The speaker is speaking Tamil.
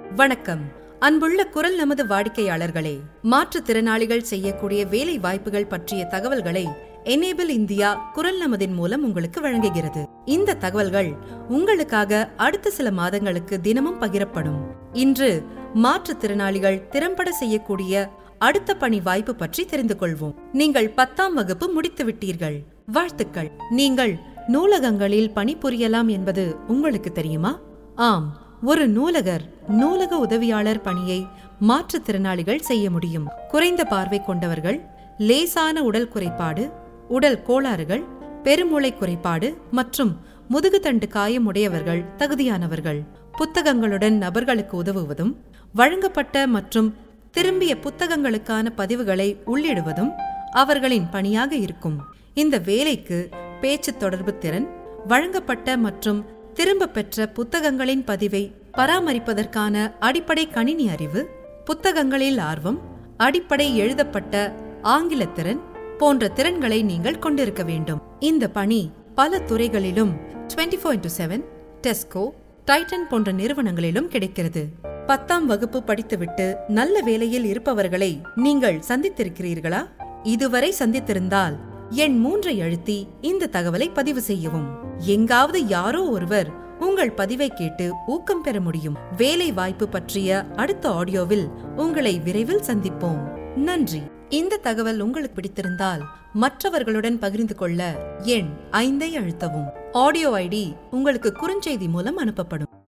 வணக்கம் அன்புள்ள குரல் நமது வாடிக்கையாளர்களே மாற்றுத்திறனாளிகள் செய்யக்கூடிய வேலை வாய்ப்புகள் பற்றிய தகவல்களை எனேபிள் இந்தியா குரல் நமதின் மூலம் உங்களுக்கு வழங்குகிறது இந்த தகவல்கள் உங்களுக்காக அடுத்த சில மாதங்களுக்கு தினமும் பகிரப்படும் இன்று மாற்றுத்திறனாளிகள் திறம்பட செய்யக்கூடிய அடுத்த பணி வாய்ப்பு பற்றி தெரிந்து கொள்வோம் நீங்கள் பத்தாம் வகுப்பு முடித்து விட்டீர்கள் வாழ்த்துக்கள் நீங்கள் நூலகங்களில் பணிபுரியலாம் என்பது உங்களுக்கு தெரியுமா ஆம் ஒரு நூலகர் நூலக உதவியாளர் பணியை மாற்றுத்திறனாளிகள் செய்ய முடியும் குறைந்த பார்வை கொண்டவர்கள் லேசான உடல் குறைபாடு உடல் கோளாறுகள் பெருமூளை குறைபாடு மற்றும் முதுகுத்தண்டு காயம் உடையவர்கள் தகுதியானவர்கள் புத்தகங்களுடன் நபர்களுக்கு உதவுவதும் வழங்கப்பட்ட மற்றும் திரும்பிய புத்தகங்களுக்கான பதிவுகளை உள்ளிடுவதும் அவர்களின் பணியாக இருக்கும் இந்த வேலைக்கு பேச்சு தொடர்பு திறன் வழங்கப்பட்ட மற்றும் திரும்ப பெற்ற புத்தகங்களின் பதிவை பராமரிப்பதற்கான அடிப்படை கணினி அறிவு புத்தகங்களில் ஆர்வம் அடிப்படை எழுதப்பட்ட ஆங்கில திறன் போன்ற திறன்களை நீங்கள் கொண்டிருக்க வேண்டும் இந்த பணி பல துறைகளிலும் twenty four into seven Tesco Titan போன்ற நிறுவனங்களிலும் கிடைக்கிறது பத்தாம் வகுப்பு படித்துவிட்டு நல்ல வேலையில் இருப்பவர்களை நீங்கள் சந்தித்திருக்கிறீர்களா இதுவரை சந்தித்திருந்தால் எண் மூன்றை அழுத்தி இந்த தகவலை பதிவு செய்யவும் எங்காவது யாரோ ஒருவர் உங்கள் பதிவை கேட்டு ஊக்கம் பெற முடியும் வேலை வாய்ப்பு பற்றிய அடுத்த ஆடியோவில் உங்களை விரைவில் சந்திப்போம் நன்றி இந்த தகவல் உங்களுக்கு பிடித்திருந்தால் மற்றவர்களுடன் பகிர்ந்து கொள்ள எண் ஐந்தை அழுத்தவும் ஆடியோ ஐடி உங்களுக்கு குறுஞ்செய்தி மூலம் அனுப்பப்படும்